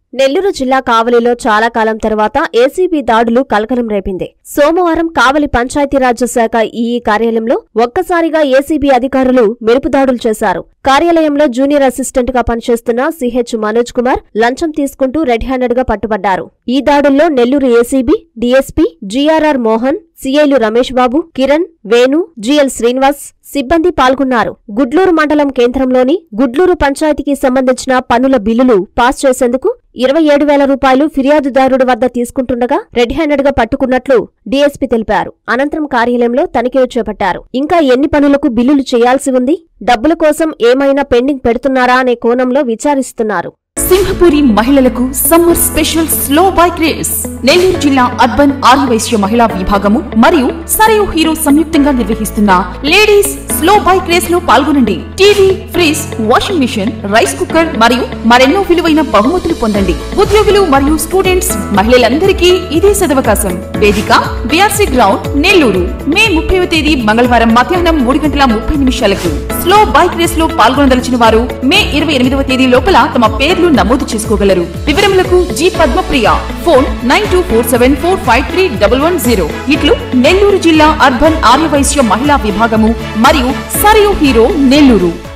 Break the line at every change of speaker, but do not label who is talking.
నెల్లూరు జిల్లా కావలిలో చాలా కాలం తర్వాత ఏసీబీ దాడులు కలకలం రేపింది సోమవారం కావలి పంచాయతీరాజ్ శాఖ ఈఈ కార్యాలయంలో ఒక్కసారిగా ఏసీబీ అధికారులు మెరుపు దాడులు చేశారు కార్యాలయంలో జూనియర్ అసిస్టెంట్ గా పనిచేస్తున్న సిహెచ్ మనోజ్ కుమార్ లంచం తీసుకుంటూ రెడ్ హ్యాండెడ్ గా పట్టుబడ్డారు ఈ దాడుల్లో Nellore ACB DSP GRR Mohan సీఐలు రమేష్ బాబు కిరణ్ వేణు జిఎల్ శ్రీనివాస్ సిబ్బంది పాల్గొన్నారు గుడ్లూరు మండలం కేంద్రంలోని గుడ్లూరు పంచాయతీకి సంబంధించిన పన్నుల బిల్లులు పాస్ చేసేందుకు ఇరవై ఏడు వేల రూపాయలు ఫిర్యాదుదారుడి వద్ద తీసుకుంటుండగా రెడ్ హ్యాండెడ్ గా పట్టుకున్నట్లు డీఎస్పీ తెలిపారు అనంతరం కార్యాలయంలో తనిఖీలు చేపట్టారు ఇంకా ఎన్ని పనులకు బిల్లులు చేయాల్సి ఉంది డబ్బుల కోసం ఏమైనా పెండింగ్ పెడుతున్నారా అనే కోణంలో విచారిస్తున్నారు
సింహపురి మహిళలకు summer special slow bike race Nellore జిల్లా అర్బన్ ఆర్యవైశ్య మహిళా విభాగము మరియు సరయు హీరో సంయుక్తంగా నిర్వహిస్తున్న లేడీస్ స్లో బైక్ రేస్ లో పాల్గొనండి TV fridge washing machine rice cooker మరియు మరెన్నో విలువైన బహుమతులు పొందండి ఉద్యోగులు మరియు స్టూడెంట్స్ మహిళలందరికీ ఇదే సదవకాశం వేదిక బిఆర్సీ గ్రౌండ్ నెల్లూరు మే ముప్పైవ తేదీ మంగళవారం మధ్యాహ్నం మూడు గంటల ముప్పై నిమిషాలకు స్లో బైక్ రేస్ లో పాల్గొనదలిచిన వారు మే ఇరవై ఎనిమిదవ తేదీ లోపల తమ పేర్లు నమోదు చేసుకోగలరు వివరములకు G Padmapriya phone nine two four seven four five three double one zero ఇట్లు నెల్లూరు జిల్లా అర్బన్ ఆర్యవైశ్య మహిళా విభాగము మరియు సరియు హీరో నెల్లూరు